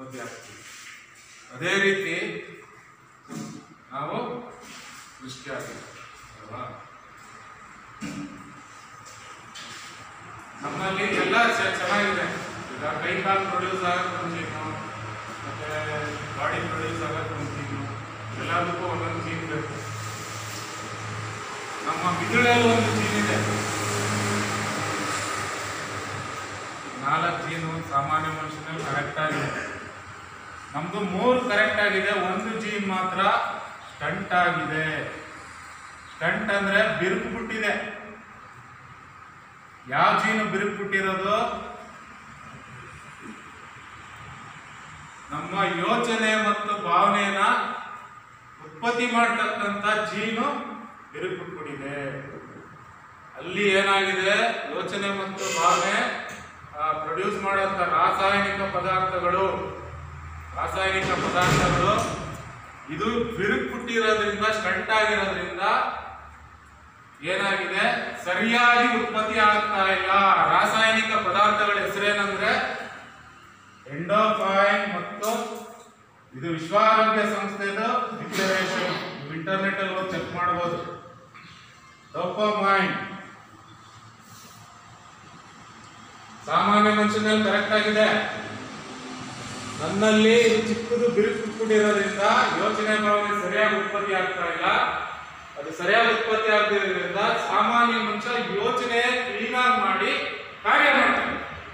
ಉತ್ಪತ್ತಿ ಆಗ್ತೀವಿ ಅದೇ ರೀತಿ ನಾವು ಸೃಷ್ಟಿ ಆಗ್ತೀವಿ ಅಲ್ವಾ ನಮ್ಮಲ್ಲಿ ಎಲ್ಲ ಚ- ಚೆನ್ನಾಗಿದೆ ಈಗ ಕೈ ಕಾಲು ಪ್ರೊಡ್ಯೂಸ್ ಆಗಕ್ಕೆ ಒಂದು ಜೀನು ಮತ್ತೆ ಬಾಡಿ ಪ್ರೊಡ್ಯೂಸ್ ಆಗಕ್ಕೆ ಒಂದು ಜೀನು ಎಲ್ಲದಕ್ಕೂ ಒಂದೊಂದು ಜೀನ್ ಬೇಕು ನಮ್ಮ ಮಿದುಳಲ್ಲಿ ಒಂದು ಜೀನ್ ಇದೆ ನಾಲ್ಕು ಜೀನು ಸಾಮಾನ್ಯ ಮನುಷ್ಯನಲ್ಲಿ ಕರೆಕ್ಟ್ ಆಗಿದೆ ನಮ್ದು ಮೂರು ಕರೆಕ್ಟ್ ಆಗಿದೆ ಒಂದು ಜೀನ್ ಮಾತ್ರ ಸ್ಟಂಟ್ ಆಗಿದೆ ಸ್ಟಂಟ್ ಅಂದ್ರೆ ಬಿರುಕು ಬಿಟ್ಟಿದೆ ಯಾವ ಜೀನು ಬಿರುಕು ಬಿಟ್ಟಿರೋದು ನಮ್ಮ ಯೋಚನೆ ಮತ್ತು ಭಾವನೆಯನ್ನ ಉತ್ಪತ್ತಿ ಮಾಡ್ತಕ್ಕಂಥ ಜೀನು ಬಿರುಕು ಬಿಟ್ಟಿದೆ ಅಲ್ಲಿ ಏನಾಗಿದೆ ಯೋಚನೆ ಮತ್ತು ಭಾವನೆ ಪ್ರೊಡ್ಯೂಸ್ ಮಾಡುವಂಥ ರಾಸಾಯನಿಕ ಪದಾರ್ಥಗಳು ರಾಸಾಯನಿಕ ಪದಾರ್ಥಗಳು ಇದು ಬಿರುಕು ಬಿಟ್ಟಿರೋದ್ರಿಂದ ಸ್ಟಂಟ್ ಆಗಿರೋದ್ರಿಂದ ಏನಾಗಿದೆ ಸರಿಯಾಗಿ ಉತ್ಪತ್ತಿ ಆಗ್ತಾ ಇಲ್ಲ ರಾಸಾಯನಿಕ ಪದಾರ್ಥಗಳ ಹೆಸರೇನಂದ್ರೆ ಎಂಡೋಫೈನ್ ಮತ್ತು ಇದು ವಿಶ್ವ ಆರೋಗ್ಯ ಸಂಸ್ಥೆದು ಡಿಕ್ಲರೇಷನ್ ಇಂಟರ್ನೆಟ್ ಅಲ್ಲಿ ಹೋಗಿ ಚೆಕ್ ಮಾಡಬಹುದು ಡೋಪಮೈನ್ ಸಾಮಾನ್ಯ ಮನುಷ್ಯನಲ್ಲಿ ಕರೆಕ್ಟ್ ಆಗಿದೆ ನನ್ನಲ್ಲಿ ಇದು ಚಿಕ್ಕದು ಬಿರುಕು ಬಿಟ್ಬಿಟ್ಟಿರೋದ್ರಿಂದ ಯೋಚನೆ ಭಾವನೆ ಸರಿಯಾಗಿ ಉತ್ಪತ್ತಿ ಆಗ್ತಾ ಇಲ್ಲ ಅದು ಸರಿಯಾಗಿ ಉತ್ಪತ್ತಿ ಆಗದಿರೋದ್ರಿಂದ ಸಾಮಾನ್ಯ ಮನುಷ್ಯ ಯೋಚನೆ ಕ್ಲೀನಾಗಿ ಮಾಡಿ ಕಾರ್ಯ ಮಾಡ್ತಾನೆ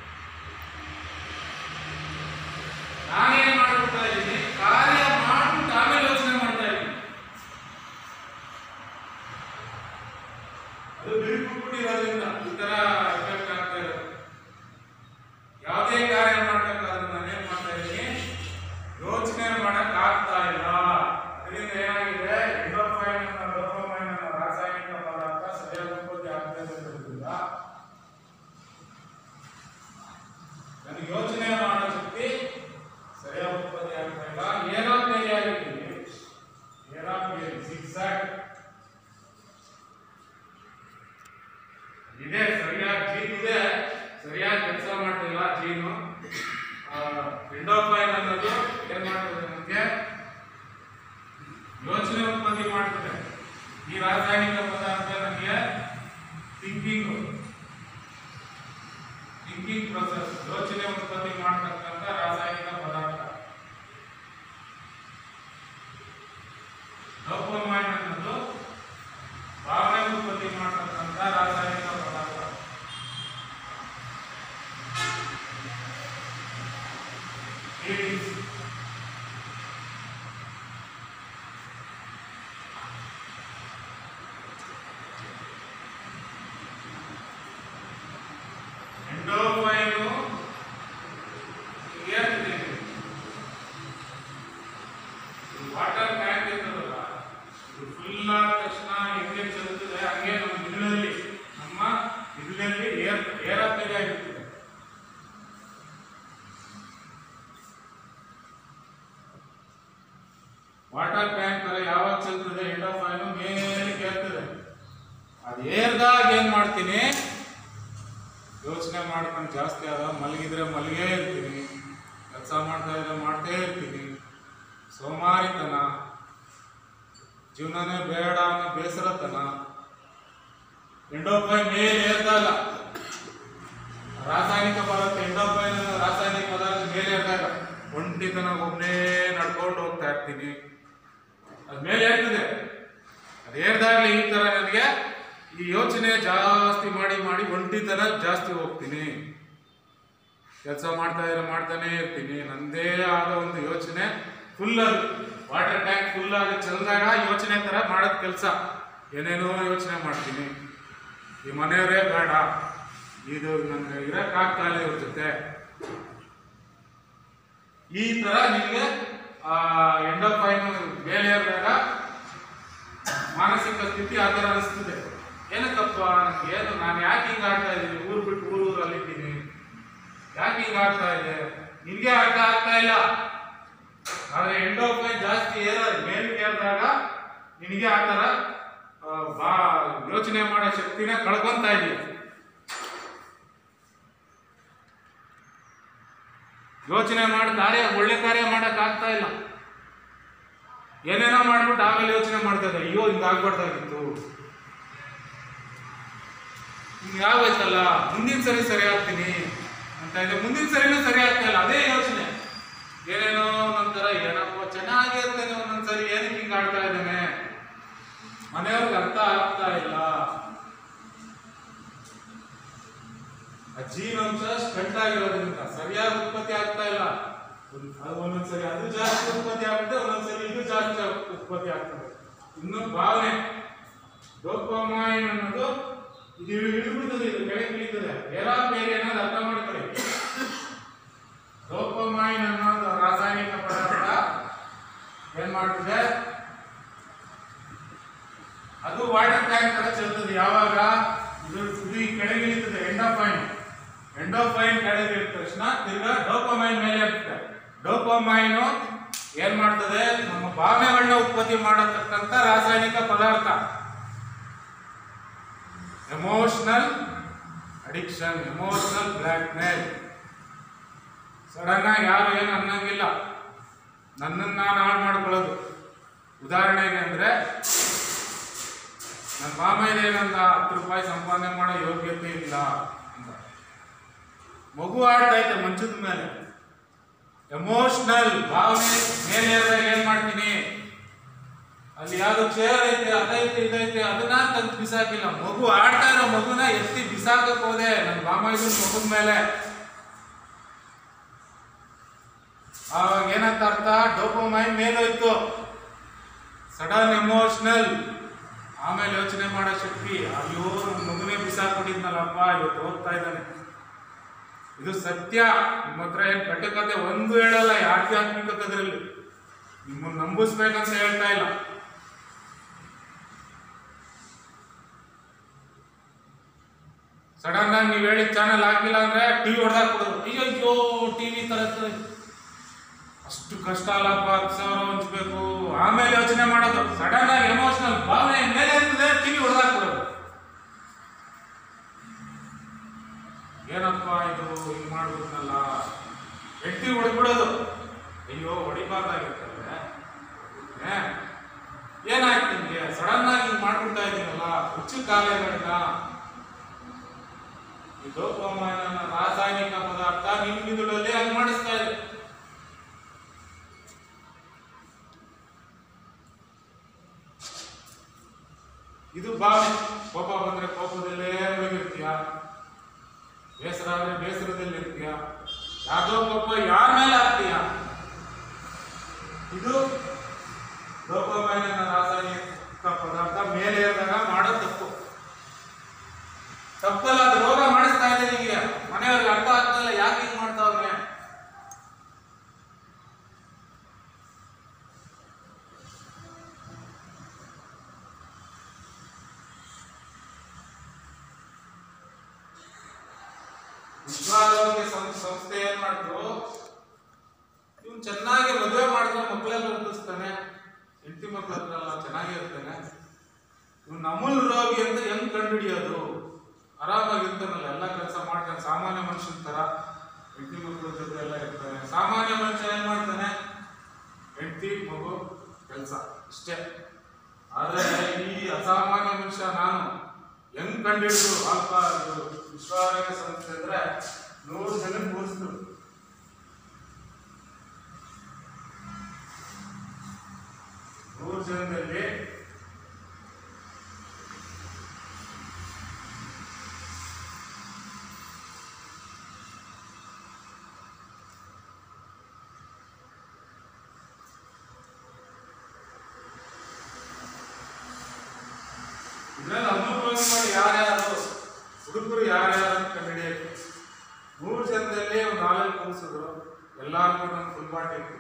ನಾನೇನ್ ಮಾಡ್ಬಿಡ್ತಾ ಇದ್ದೀನಿ ಕಾರ್ಯ ಮಾಡ್ಬಿಟ್ಟು ಆಮೇಲೆ ಯೋಚನೆ ಮಾಡ್ತಾ ಇದ್ದೀನಿ ಅದು ಬಿರುಕುಬಿಟ್ಟಿರೋದ್ರಿಂದ ಈ ತರ ಎಫೆಕ್ಟ್ ಆಗ್ತಾ ಇರೋದು ಯಾವುದೇ ಕಾರ್ಯ ಮಾಡ್ಬೇಕಾದ್ರೆ ನಾನು ಏನ್ ಮಾಡ್ತಾ ಇದ್ದೀನಿ ಯೋಚನೆ ಮಾಡಕ್ ಆಗ್ತಾ ಇಲ್ಲ ಅದರಿಂದ ಏನಾಗಿದೆ ಎಂಡೋಫೈನ್ ಅನ್ನೋ ಡೋಪಮೈನ್ ಅನ್ನೋ ರಾಸಾಯನಿಕ ಪದಾರ್ಥ ಸರಿಯಾಗಿ ಉತ್ಪತ್ತಿ ಆಗ್ತಾ ಇರೋದ್ರಿಂದ ನನಗೆ ಯೋಚನೆ ಮಾಡೋ ಶಕ್ತಿ ಸರಿಯಾಗಿ ಉತ್ಪತ್ತಿ ಆಗ್ತಾ ಇಲ್ಲ ಏನೋ ಬೇರೆ ಆಗಿದ್ದೀನಿ ಏನೋ ಬೇರೆ ಸಿಕ್ಸಾಕ್ ಇದೆ ಸರಿಯಾಗಿ ಜೀನ್ ಇದೆ ಸರಿಯಾಗಿ ಕೆಲಸ ಮಾಡ್ತಿಲ್ಲ ಜೀನು ಎಂಡೋಫೈನ್ ಅನ್ನೋದು ಏನ್ ಮಾಡ್ತದೆ ನಮಗೆ ಯೋಚನೆ ಉತ್ಪತ್ತಿ ಮಾಡ್ತದೆ ಈ ರಾಸಾಯನಿಕ ಪದಾರ್ಥ ನಮಗೆ ಥಿಂಕಿಂಗ್ ಥಿಂಕಿಂಗ್ ಪ್ರೊಸೆಸ್ ಯೋಚನೆ ಉತ್ಪತ್ತಿ ಮಾಡ್ತಕ್ಕಂಥ ರಾಸಾಯನಿಕ ಪದಾರ್ಥ ಡೋಪಮೈನ್ ಅನ್ನೋದು ಭಾವನೆ ಉತ್ಪತ್ತಿ ಮಾಡ್ತಕ್ಕಂಥ ರಾಸಾಯನಿಕ ಪದಾರ್ಥ Feelings. ಎಂಡೋಫೈನು ಏನಿದೆ ವಾಟರ್ ಟ್ಯಾಂಕ್ ಇರ್ತದಲ್ಲ ಇದು ಫುಲ್ ಆದ ತಕ್ಷಣ ಹೆಂಗೆ ಚಲುತ್ತದೆ ಹಂಗೆ ನಮ್ಮ ಮಿದುಳಲ್ಲಿ ನಮ್ಮ ಮಿದುಳಲ್ಲಿ ಏರ್ ಏರಾಪೇರಿ ಆಗಿರ್ತದೆ ವಾಟರ್ ಟ್ಯಾಂಕ್ ತರ ಯಾವಾಗ ಚಲ್ತದೆ ಎಂಡೋಫೈನು ಮೇಲೆ ಕೇಳ್ತದೆ ಅದು ಏರ್ದಾಗ ಏನ್ ಮಾಡ್ತೀನಿ ಯೋಚನೆ ಮಾಡ್ಕೊಂಡು ಜಾಸ್ತಿ ಆದ ಮಲಗಿದ್ರೆ ಮಲಗೇ ಇರ್ತೀನಿ ಕೆಲಸ ಮಾಡ್ತಾ ಇದ್ರೆ ಮಾಡ್ತೇ ಇರ್ತೀನಿ ಸೋಮಾರಿತನ ಜೀವನನೇ ಬೇಡ ಅನ್ನೋ ಬೇಸರತನ ಎಂಡೋಫೈನ್ ಮೇಲೆ ಏರ್ದಾಗ ರಾಸಾಯನಿಕ ಪದಾರ್ಥ ಎಂಡೋಫೈನ್ ಅನ್ನೋ ರಾಸಾಯನಿಕ ಪದಾರ್ಥ ಮೇಲೆ ಏರ್ದಾಗ ಒಂಟಿತನ ಒಬ್ಬನೇ ನಡ್ಕೊಂಡು ಹೋಗ್ತಾ ಇರ್ತೀನಿ ಅದ್ ಮೇಲೆ ಏರ್ತದೆ ಅದು ಏರ್ದಾಗ್ಲಿ ಈ ತರ ನನಗೆ ಈ ಯೋಚನೆ ಜಾಸ್ತಿ ಮಾಡಿ ಮಾಡಿ ಒಂಟಿತನ ಜಾಸ್ತಿ ಹೋಗ್ತೀನಿ ಕೆಲಸ ಮಾಡ್ತಾ ಇದ್ರೆ ಮಾಡ್ತಾನೆ ಇರ್ತೀನಿ ನಂದೇ ಆದ ಒಂದು ಯೋಚನೆ ಫುಲ್ ಅದು ವಾಟರ್ ಟ್ಯಾಂಕ್ ಫುಲ್ ಆಗಿ ಚಲ್ದಾಗ ಯೋಚನೆ ತರ ಮಾಡೋದ್ ಕೆಲಸ ಏನೇನೋ ಯೋಚನೆ ಮಾಡ್ತೀನಿ ಈ ಮನೆಯವರೇ ಬೇಡ ಇದು ನನಗೆ ಇರಕ್ಕಾಗ್ತಾ ಇಲ್ಲ ಇವ್ರ ಜೊತೆ ಈ ತರ ನಿಮಗೆ ಆ ಎಂಡೋಫೈನ್ ಮೇಲೆ ಏರಿದಾಗ ಮಾನಸಿಕ ಸ್ಥಿತಿ ಆ ಥರ ಅನಿಸ್ತದೆ ಏನಕ್ಕಪ್ಪ ನನಗೆ ಏನು ನಾನು ಯಾಕೆ ಹಿಂಗೆ ಆಡ್ತಾ ಇದ್ದೀನಿ ಊರು ಬಿಟ್ಟು ಊರು ಊರಲ್ಲಿದ್ದೀನಿ ಯಾಕೆ ಹಿಂಗೆ ಆಗ್ತಾ ಇದೆ ನಿಮಗೆ ಅರ್ಥ ಆಗ್ತಾ ಇಲ್ಲ ಆದ್ರೆ ಎಂಡೋಫೈನ್ ಜಾಸ್ತಿ ಏರ ಮೇಲಿಗೆ ಏರಿದಾಗ ನಿನಗೆ ಆ ಥರ ಆ, ಬಾ ಯೋಚನೆ ಮಾಡೋ ಶಕ್ತಿನ ಕಳ್ಕೊಂತಾ ಇದೆಯಾ ಯೋಚನೆ ಮಾಡಿ ಕಾರ್ಯ ಒಳ್ಳೆ ಕಾರ್ಯ ಮಾಡಕ್ ಆಗ್ತಾ ಇಲ್ಲ ಏನೇನೋ ಮಾಡ್ಬಿಟ್ಟು ಆಮೇಲೆ ಯೋಚನೆ ಮಾಡ್ತಾ ಇದ್ದಾರೆ ಅಯ್ಯೋ ಹಿಂಗೆ ಆಗ್ಬಾರ್ದಾಗಿತ್ತು ಹಿಂಗೆ ಆಗೋಯ್ತಲ್ಲ ಮುಂದಿನ ಸರಿ ಸರಿ ಆಗ್ತೀನಿ ಅಂತ ಇದೆ ಮುಂದಿನ ಸರಿನೂ ಸರಿ ಆಗ್ತಾ ಇಲ್ಲ ಅದೇ ಯೋಚನೆ ಏನೇನೋ ಒಂದೊಂಥರ ಏನಪ್ಪ ಚೆನ್ನಾಗಿ ಇರ್ತೇನೆ ಒಂದೊಂದ್ಸರಿ ಏನಕ್ಕೆ ಹಿಂಗೆ ಆಡ್ತಾ ಇದ್ದೇನೆ ಮನೆಯವ್ರಿಗೆ ಅರ್ಥ ಆಗ್ತಾ ಇಲ್ಲ ಆ ಜೀವಾಂಶ ಸ್ಪೆಂಡ್ ಆಗಿರೋದ್ರಿಂದ ಸರಿಯಾಗಿ ಉತ್ಪತ್ತಿ ಆಗ್ತಾ ಇಲ್ಲ ಒಂದ್- ಅದು ಒಂದೊಂದ್ಸರಿ ಅದು ಜಾಸ್ತಿ ಉತ್ಪತ್ತಿ ಆಗುತ್ತೆ ಒಂದೊಂದ್ಸರಿ ಇದು ಜಾಸ್ತಿ ಆಗ್- ಉತ್ಪತ್ತಿ ಆಗ್ತದೆ ಇನ್ನು ಭಾವನೆ ಡೋಪಮೈನ್ ಅನ್ನೋದು ಇದು ಇಳಿದ್ಬಿಡ್ತದೆ ಇದು ಕೆಳಗೆ ಇಳಿತದೆ ಬೇರೆ ಬೇರೆ ಅನ್ನೋದು ಅರ್ಥ ಮಾಡ್ಕೊಳ್ಳಿ ಡೋಪಮೈನ್ ಅನ್ನೋದು ರಾಸಾಯನಿಕ ಪದಾರ್ಥ ಏನ್ ಮಾಡ್ತದೆ ಅದು ವಾಟರ್ ಟ್ಯಾಂಕ್ ತರ ಚೆಲ್ತದೆ ಯಾವಾಗ ಇದು ಇದು ಈ ಕೆಳಗೆ ಇಳಿತದೆ ಎಂಡೋಫೈನ್ ಎಂಡೋಫೈನ್ ಕೆಳಗೆ ಇಳಿದ ತಕ್ಷಣ ತಿರ್ಗಾ ಡೋಪಮೈನ್ ಮೇಲೆ ಇರ್ತದೆ ಡೋಪಮೈನ್ ಏನ್ ಮಾಡ್ತದೆ ನಮ್ಮ ಭಾವನೆಗಳನ್ನ ಉತ್ಪತ್ತಿ ಮಾಡತಕ್ಕಂತ ರಾಸಾಯನಿಕ ಪದಾರ್ಥ emotional addiction emotional blackmail sudden ಆಗಿ ಯಾರು ಏನು ಅನ್ನಂಗಿಲ್ಲ ನನ್ನನ್ನು ನಾನು ಹಾಳು ಮಾಡ್ಕೊಳ್ಳೋದು ಉದಾಹರಣೆಗೆ ಅಂದ್ರೆ ನನ್ನ ಮಾಮ ಇದೆ ನಂದ ಹತ್ತು ರೂಪಾಯಿ ಸಂಪಾದನೆ ಮಾಡೋ ಯೋಗ್ಯತೆ ಇಲ್ಲ ಅಂತ ಮಗು ಆಡ್ತಾ ಐತೆ ಮಂಚದ ಮೇಲೆ ಎಮೋಷನಲ್ ಭಾವನೆ ಮೇಲೆ ಏರಿದಾಗ ಏನ್ ಮಾಡ್ತೀನಿ ಅಲ್ಲಿ ಯಾವ್ದು ಚೇರ್ ಐತೆ ಅದೈತೆ ಇದೈತೆ ಅದನ್ನ ತಂದು ಬಿಸಾಕಿಲ್ಲ ಮಗು ಆಡ್ತಾ ಇರೋ ಮಗುನ ಎತ್ತಿ ಬಿಸಾಕಕ್ ಹೋದೆ ನನ್ನ ಮಾಮ ಇದ್ರು ಮಗುದ ಮೇಲೆ ಆವಾಗ ಏನಂತ ಅರ್ಥ ಡೋಪಮೈನ್ ಮೇಲೋಯ್ತು ಸಡನ್ ಎಮೋಷನಲ್ ಆಮೇಲೆ ಯೋಚನೆ ಮಾಡೋ ಶಕ್ತಿ ಅಯ್ಯೋ ನನ್ನ ಮಗುನೇ ಬಿಸಾಕೊಂಡಿದ್ನಲ್ಲಪ್ಪ ಇವತ್ತು ಹೋಗ್ತಾ ಇದ್ದಾನೆ ಇದು ಸತ್ಯ ನಿಮ್ಮ ಹತ್ರ ಏನ್ ಕಟ್ಟಕತೆ ಒಂದು ಹೇಳಲ್ಲ ಆಧ್ಯಾತ್ಮಿಕತೆದ್ರಲ್ಲಿ ನಿಮ್ಮನ್ನ ನಂಬಿಸ್ಬೇಕಂತ ಹೇಳ್ತಾ ಇಲ್ಲ ಸಡನ್ ಆಗಿ ನೀವು ಹೇಳಿದ ಚಾನಲ್ ಹಾಕಿಲ್ಲ ಅಂದ್ರೆ ಟಿವಿ ಹೊಡೆದಾಕ್ ಕೊಡೋದು ಅಯ್ಯೋ ಅಯ್ಯೋ ಟಿವಿ ತರ ಅಷ್ಟು ಕಷ್ಟ ಅಲ್ಲಪ್ಪ ಹತ್ತು ಸಾವಿರ ಹಂಚ್ಬೇಕು ಆಮೇಲೆ ಯೋಚನೆ ಮಾಡೋದು ಸಡನ್ ಆಗಿ ಎಮೋಷನಲ್ ಭಾವನೆ ಮೇಲೆ ಇರ್ತದೆ ಟಿವಿ ಹೊಡೆದಾಕ್ ಕೊಡೋದು ಏನಪ್ಪ ಇದು ಹಿಂಗ್ ಮಾಡ್ಬಿಟ್ನಲ್ಲ ಹೆಂಡತಿ ಹೊಡೆದ್ಬಿಡೋದು ಅಯ್ಯೋ ಹೊಡಿಬಾರ್ದಾಗಿರ್ತದೆ ಏ? ಏನಾಯ್ತು ನಿಮ್ಗೆ ಸಡನ್ ಆಗಿ ಹಿಂಗ್ ಮಾಡ್ಬಿಡ್ತಾ ಇದೀನಲ್ಲ ಹುಚ್ಚು ಕಾಲೇಗಳಿಂದ ಈ ಡೋಪಮೈನ್ ಅನ್ನೋ ರಾಸಾಯನಿಕ ಪದಾರ್ಥ ನಿಮ್ ಮಿದುಳಲ್ಲಿ ಹಂಗ್ ಮಾಡಿಸ್ತಾ ಇದೆ ಇದು ಭಾವನೆ ಕೋಪ ಬಂದ್ರೆ ಕೋಪದಲ್ಲೇ ಮುಳುಗಿರ್ತೀಯ ಬೇಸರ ಆದ್ರೆ ಬೇಸರದಲ್ಲಿ ಇರ್ತೀಯ ಯಾವ್ದೋ ಕೋಪ ಯಾರ ಮೇಲೆ ಆಗ್ತೀಯ ಇದು ಡೋಪಮೈನ್ ಅನ್ನೋ ರಾಸಾಯನಿಕ ಪದಾರ್ಥ ಮೇಲೆ ಏರಿದಾಗ ಮಾಡೋ ತಪ್ಪು ತಪ್ಪಲ್ಲ ಅದು ರೋಗ ಮಾಡಿಸ್ತಾ ಇದೆ ನಿಮಗೆ ಮನೆಯವ್ರಿಗೆ ಅರ್ಥ ಆಗ್ತಾ ಇಲ್ಲ ಯಾಕೆ ಹಿಂಗ್ ಮಾಡ್ತಾವ್ರೆ ವಿಶ್ವಾರೋಗ್ಯ ಸಂ- ಸಂಸ್ಥೆ ಏನ್ ಮಾಡ್ತು ಇವ್ನು ಚೆನ್ನಾಗಿ ಮದುವೆ ಮಾಡಿದ್ರೆ ಮಕ್ಕಳೆಲ್ಲ ಹುಟ್ಟಿಸ್ತಾನೆ ಹೆಂಡತಿ ಮಕ್ಳ ಹತ್ರ ಎಲ್ಲ ಚೆನ್ನಾಗಿ ಇರ್ತಾನೆ ಇವ್ನು ಅಮೂಲ್ ರೋಗಿ ಅಂತ ಹೆಂಗ್ ಕಂಡುಹಿಡಿಯೋದು ಆರಾಮಾಗಿ ಇರ್ತಾನಲ್ಲ ಎಲ್ಲ ಕೆಲಸ ಮಾಡ್ತಾನೆ ಸಾಮಾನ್ಯ ಮನುಷ್ಯನ ತರ ಹೆಂಡತಿ ಮಕ್ಕಳ ಜೊತೆ ಎಲ್ಲ ಇರ್ತಾನೆ ಸಾಮಾನ್ಯ ಮನುಷ್ಯ ಏನ್ ಮಾಡ್ತಾನೆ ಹೆಂಡತಿ ಮಗು ಕೆಲಸ ಇಷ್ಟೇ ಆದ್ರೆ ಈ ಅಸಾಮಾನ್ಯ ಮನುಷ್ಯ ನಾನು ಹೆಂಗ್ ಕಂಡಿಡಿದ್ರು ಅಲ್ಪ ಇದು ವಿಶ್ವಾರೋಗ್ಯ ಸಂಸ್ಥೆ ಅಂದ್ರೆ ನೂರು ಜನ ಕೂರಿಸಿದ್ರು ನೂರು ಜನದಲ್ಲಿ ಇದ್ರಲ್ಲಿ ಅನುಭವ ಮಾಡಿ ಯಾರ್ಯಾರು ಹುಡುಗರು ಯಾರ್ಯಾರು ಅಂತ ಕಂಡುಹಿಡಿಯಕ್ಕೆ ಮೂರು ಜನದಲ್ಲಿ ಒಂದು ನಾಲ್ಕು ಕೂರಿಸಿದ್ರು ಎಲ್ಲಾರ್ಗೂ ನನ್ನ ಫುಲ್ ಪಾರ್ಟಿ ಇತ್ತು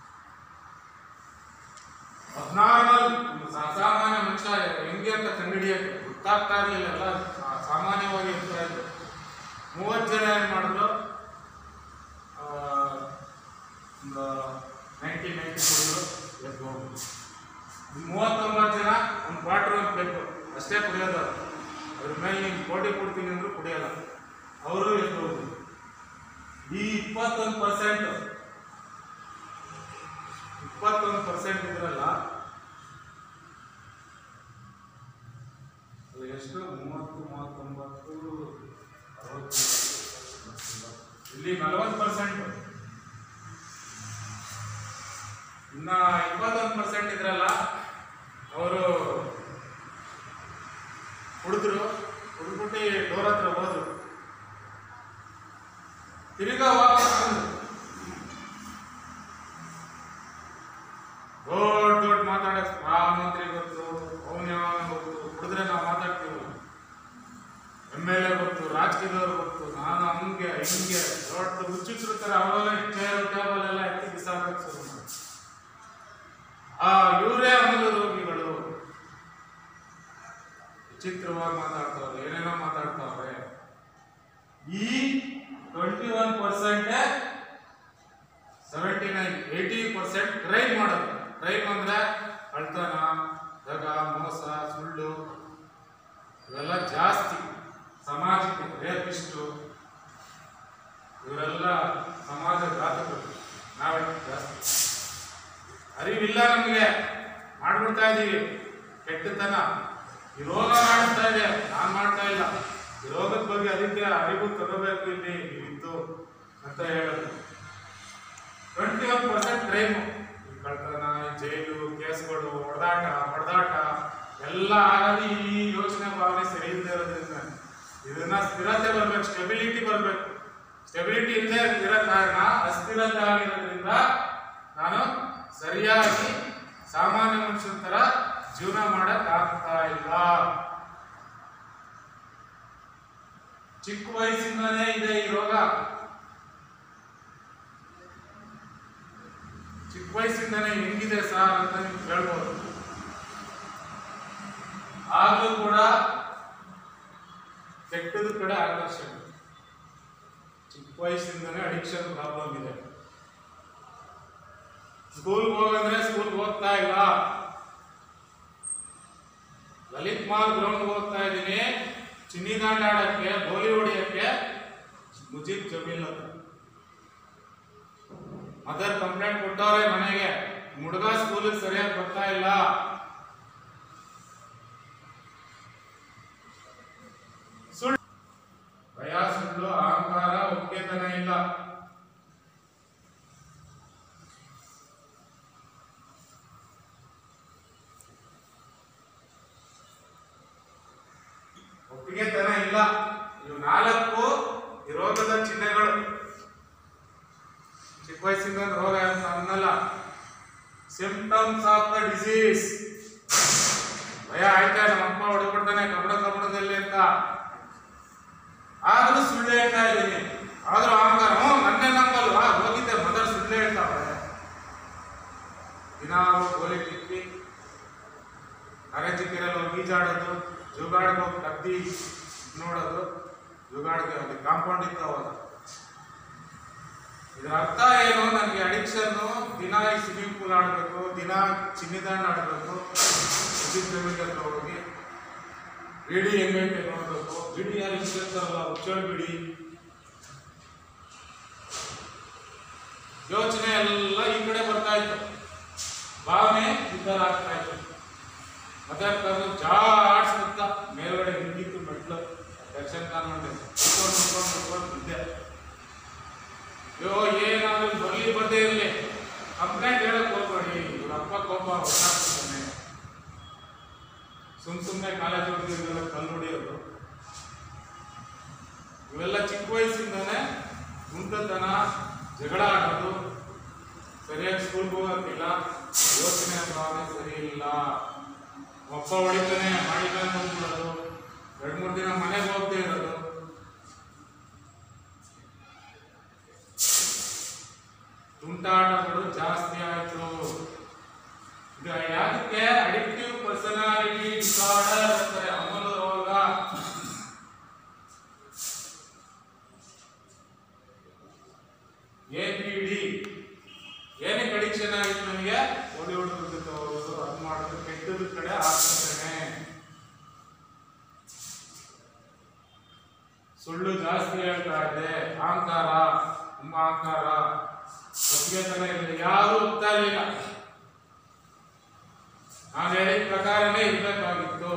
ಅಬ್ನಾರ್ಮಲ್ ಅಸಾಮಾನ್ಯ ಮನುಷ್ಯ ಹೆಂಗೆ ಅಂತ ಕಂಡುಹಿಡಿಯಕ್ಕೆ ಗೊತ್ತಾಗ್ತಾ ಇರಲಿಲ್ಲ ಎಲ್ಲ ಸಾ- ಸಾಮಾನ್ಯವಾಗಿ ಇರ್ತಾ ಇದ್ರು ಮೂವತ್ತು ಜನ ಏನು ಮಾಡಿದ್ರು ಆ, ಒಂದು ನೈಂಟಿ ನೈಂಟಿ ಕೊಡಿದ್ರು ಎದ್ದು ಹೋಗ್ಬಿಟ್ರು. ಇನ್ನು ಮೂವತ್ತೊಂಬತ್ತು ಜನ ಒಂದು ಕ್ವಾರ್ಟರ್ ಒಂದು ಬೇಕು ಅಷ್ಟೇ ಕುಡಿಯೋದು ಅವ್ರು. ಅದ್ರ ಮೇಲೆ ನೀನು ಕೋಟಿ ಕೊಡ್ತೀನಿ ಅಂದ್ರೂ ಕುಡಿಯಲ್ಲ ಅವರು ಎದ್ದು ಹೋಗ್ಬೋದು ಈ ಇಪ್ಪತ್ತೊಂದು ಪರ್ಸೆಂಟ್ ಇಪ್ಪತ್ತೊಂದು ಪರ್ಸೆಂಟ್ ಇದ್ರಲ್ಲ ಅದು ಎಷ್ಟು ಮೂವತ್ತು ಮೂವತ್ತೊಂಬತ್ತು ಅರವತ್ತು ಇಲ್ಲಿ ನಲವತ್ತು ಪರ್ಸೆಂಟ್ ಇನ್ನ ಇಪ್ಪತ್ತೊಂದು ಪರ್ಸೆಂಟ್ ಇದ್ರಲ್ಲ ಅವರು ಹುಡುಗರು ಹುಡುಗ್ಬಿಟ್ಟು ಡೋರ್ ಹತ್ರ ಹೋದ್ರು ತಿರ್ಗಾ ವಾಪಸ್ ಬಂದ್ರು ದೊಡ್ಡ ದೊಡ್ಡ ಮಾತಾಡ ಆ ಮಂತ್ರಿ ಗೊತ್ತು ಅವನ ಯಾವ ಗೊತ್ತು ಹುಡುಗ್ರೆ ನಾವು ಮಾತಾಡ್ತೀವಿ ಎಮ್ ಎಲ್ ಎ ಗೊತ್ತು ರಾಜಕೀಯದವ್ರು ಗೊತ್ತು ನಾನು ಹಂಗೆ ಹಿಂಗೆ ದೊಡ್ಡ ಹುಚ್ಚಿರ್ತಾರೆ ಅವೆಲ್ಲ ಚೇರ್ ಟೇಬಲ್ ಎಲ್ಲ ಎತ್ತಿ ಬಿಸಾಡಕ್ಕೆ ಶುರು ಮಾಡಿ ಆ ಇವರೇ ಅಮಲು ರೋಗಿಗಳು ವಿಚಿತ್ರವಾಗಿ ಮಾತಾಡ್ತಾವ್ರೆ ಏನೇನೋ ಮಾತಾಡ್ತಾವ್ರೆ ಈ twenty one percent seventy nine eighty percent crime ಮಾಡೋದು ಕ್ರೈಮ್ ಅಂದ್ರೆ ಕಳ್ತನ ದಗ ಮೋಸ ಸುಳ್ಳು ಇವೆಲ್ಲ ಜಾಸ್ತಿ ಸಮಾಜಕ್ಕೆ ರೇಪಿಸ್ಟು ಇವರೆಲ್ಲ ಸಮಾಜ ಘಾತಕರು ನಾವೇ ಜಾಸ್ತಿ ಅರಿವಿಲ್ಲ ನಮಗೆ ಮಾಡ್ಬಿಡ್ತಾ ಇದೀವಿ ಕೆಟ್ಟತನ ಈ ರೋಗ ಮಾಡ್ತಾ ಇದೆ ನಾನ್ ಮಾಡ್ತಾ ಇಲ್ಲ ಈ ರೋಗದ ಬಗ್ಗೆ ಅದಕ್ಕೆ ಅರಿವು ತಗೋಬೇಕು ಇಲ್ಲಿ ಇದ್ದು ಅಂತ ಹೇಳೋದು ಟ್ವೆಂಟಿ ಒನ್ ಪರ್ಸೆಂಟ್ ಕ್ರೈಮು ಈ ಕಳ್ತನ ಈ ಜೈಲು ಕೇಸ್ಗಳು ಹೊಡೆದಾಟ ಹೊಡೆದಾಟ ಎಲ್ಲ ಆಗೋದು ಈ ಯೋಚನೆ ಭಾವನೆ ಸರಿ ಇಲ್ಲದೆ ಇರೋದ್ರಿಂದ ಇದನ್ನ ಸ್ಥಿರತೆ ಬರ್ಬೇಕು ಸ್ಟೆಬಿಲಿಟಿ ಬರ್ಬೇಕು ಸ್ಟೆಬಿಲಿಟಿ ಇಲ್ಲದೆ ಇರೋ ಕಾರಣ ಅಸ್ಥಿರತೆ ಆಗಿರೋದ್ರಿಂದ ನಾನು ಸರಿಯಾಗಿ ಸಾಮಾನ್ಯ ಮನುಷ್ಯನ ತರ ಜೀವನ ಮಾಡಕ್ ಆಗ್ತಾ ಇಲ್ಲ ಚಿಕ್ಕ ವಯಸ್ಸಿಂದನೇ ಇದೆ ಈ ರೋಗ ಚಿಕ್ಕ ವಯಸ್ಸಿಂದನೇ ಹೆಂಗಿದೆ ಸರ್ ಅಂತ ನೀವು ಕೇಳ್ಬೋದು ಆದ್ರೂ ಕೂಡ ಕೆಟ್ಟದ ಕಡೆ ಆಕರ್ಷಣೆ ಚಿಕ್ಕ ವಯಸ್ಸಿಂದನೇ ಅಡಿಕ್ಷನ್ ಪ್ರಾಬ್ಲಮ್ ಇದೆ ಸ್ಕೂಲ್ಗೆ ಹೋಗಂದ್ರೆ ಸ್ಕೂಲ್ಗೆ ಹೋಗ್ತಾ ಇಲ್ಲ ಲಲಿತ್ ಮಾಲ್ ಗ್ರೌಂಡ್ ಹೋಗ್ತಾ ಇದ್ದೀನಿ ಚಿನ್ನಿ ದಾಂಡ ಆಡಕ್ಕೆ ಗೋಲಿ ಹೊಡಿಯಕ್ಕೆ ಮುಜೀಬ್ ಜಮೀಲ್ ಹತ್ರ ಮದರ್ ಕಂಪ್ಲೇಂಟ್ ಕೊಟ್ಟವ್ರೆ ಮನೆಗೆ ಹುಡುಗ ಸ್ಕೂಲಿಗೆ ಸರಿಯಾಗಿ ಬರ್ತಾ ಇಲ್ಲ ಸುಳ್ಳು ಭಯ ಸುಳ್ಳು ಅಹಂಕಾರ ಒಪ್ಗೆತನ ಇಲ್ಲ ಒಪ್ಪಿಗೆತನ ಇಲ್ಲ ಇವು ನಾಲ್ಕು ಈ ರೋಗದ ಚಿಹ್ನೆಗಳು ಚಿಕ್ಕ ವಯಸ್ಸಿಂದ ಒಂದ್ ರೋಗ ಅಂತ ಅನ್ನಲ್ಲ ಸಿಂಪ್ಟಮ್ಸ್ ಆಫ್ ದ ಡಿಸೀಸ್ ಭಯ ಆಯ್ತಾ ನಮ್ಮ ಅಪ್ಪ ಹೊಡ್ಬಿಡ್ತಾನೆ ಕಬಡ ಕಬಡದಲ್ಲಿ ಅಂತ ಆದ್ರೂ ಸುಳ್ಳು ಹೇಳ್ತಾ ಇದ್ದೀನಿ ಆದ್ರೂ ಅಹಂಕಾರ ಹ್ಞೂ ನನ್ನೇ ನಂಬಲ್ವಾ ಹೋಗಿದ್ದೆ ಮದರ್ ಸುಳ್ಳು ಹೇಳ್ತಾವೆ ದಿನ ಗೋಲಿ ಟಿಕ್ಕಿ ಕರೆಜಿಕ್ಕಿರಲ್ಲ ಹೋಗಿ ಈಜಾಡೋದು ಜುಗಾಡ್ಗೆ ಹೋಗಿ ಕದ್ದಿ ನೋಡೋದು ಜುಗಾಡ್ಗೆ ಅಲ್ಲಿ ಕಾಂಪೌಂಡ್ ಇತ್ತು ಅವಾಗ ಇದರ ಅರ್ಥ ಏನು ನನಗೆ ಅಡಿಕ್ಷನ್ ದಿನ ಈ ಸ್ವಿಮ್ಮಿಂಗ್ ಪೂಲ್ ಆಡಬೇಕು ದಿನ ಚಿನ್ನಿದಾಂಡ್ ಆಡಬೇಕು ವಿದ್ಯುತ್ ಜಮೀನ್ ಹತ್ರ ಹೋಗಿ ಬಿಡಿ ಹೆಂಗೈತೆ ನೋಡಬೇಕು ಬಿಡಿ ಯಾರು ಇರ್ತಾರಲ್ಲ ಹುಚ್ಚೋಳ್ ಬಿಡಿ ಯೋಚನೆ ಎಲ್ಲ ಈ ಕಡೆ ಬರ್ತಾ ಇತ್ತು ಭಾವನೆ ಈ ಥರ ಆಗ್ತಾ ಇತ್ತು ಮತ್ತೆ ಕರ್ದು ಜಾಡ್ಸ್ಬಿಟ್ಟ ಮೇಲ್ಗಡೆ ಹಿಂಗಿತ್ತು ಮೆಟ್ಲು ದರ್ಶನ್ ಖಾನ್ ನೋಡಿ ನಿಂತ್ಕೊಂಡು ನಿಂತ್ಕೊಂಡು ನಿಂತ್ಕೊಂಡು ಬಿದ್ದೆ ಅಯ್ಯೋ ಏನಾದ್ರು ಬರ್ಲಿ ಬರ್ದೇ ಇರಲಿ ಕಂಪ್ಲೇಂಟ್ ಹೇಳಕ್ ಹೋಗ್ಬೇಡಿ ಇವ್ರ ಅಪ್ಪ ಕೋಪ ಹೊರಟಾಗ್ತಾನೆ ಸುಮ್ ಸುಮ್ಮನೆ ಕಾಲೇಜ್ ಹುಡುಗರಿಗೆಲ್ಲ ಕಲ್ಲು ಹೊಡಿಯೋದು ಇವೆಲ್ಲ ಚಿಕ್ಕ ವಯಸ್ಸಿಂದಾನೆ ಗುಂಟತನ ಜಗಳ ಆಡೋದು ಸರಿಯಾಗಿ ಸ್ಕೂಲ್ಗೆ ಹೋಗೋಕ್ಕಿಲ್ಲ ಯೋಚನೆ ಭಾವನೆ ಸರಿ ಇಲ್ಲ ಒಪ್ಪ ಹೊಡಿತಾನೆ ಮಾಡಿದ್ದಾನೆ ಅಂದ್ಬಿಡೋದು ಎರಡು ಮೂರು ದಿನ ಮನೆಗೆ ಹೋಗದೆ ಇರೋದು ತುಂಟಾಟಗಳು ಜಾಸ್ತಿ ಆಯ್ತು ಇದು ಯಾಕೆ ಅಡಿಕ್ಟಿವ್ ಪರ್ಸನಾಲಿಟಿ ಡಿಸಾರ್ಡರ್ ಅಂತಾರೆ ಅಮಲು ರೋಗ ಎಪಿಡಿ ಏನಕ್ಕೆ ಅಡಿಕ್ಷನ್ ಆಗಿತ್ತು ನನಗೆ ಓಡಿ ಹುಡುಗರ ಜೊತೆ ಹೋಗೋದು ಅದು ಮಾಡೋದು ಕೆಟ್ಟದ ಕಡೆ ಆಕರ್ಷಣೆ ಸುಳ್ಳು ಜಾಸ್ತಿ ಹೇಳ್ತಾ ಇದೆ ಅಹಂಕಾರ ತುಂಬ ಅಹಂಕಾರ ಒಪ್ಪಿಗೆತನ ಇಲ್ಲ ಯಾರು ಒಪ್ತಾ ಇರಲಿಲ್ಲ ನಾವು ಹೇಳಿದ ಪ್ರಕಾರನೇ ಇರಬೇಕಾಗಿತ್ತು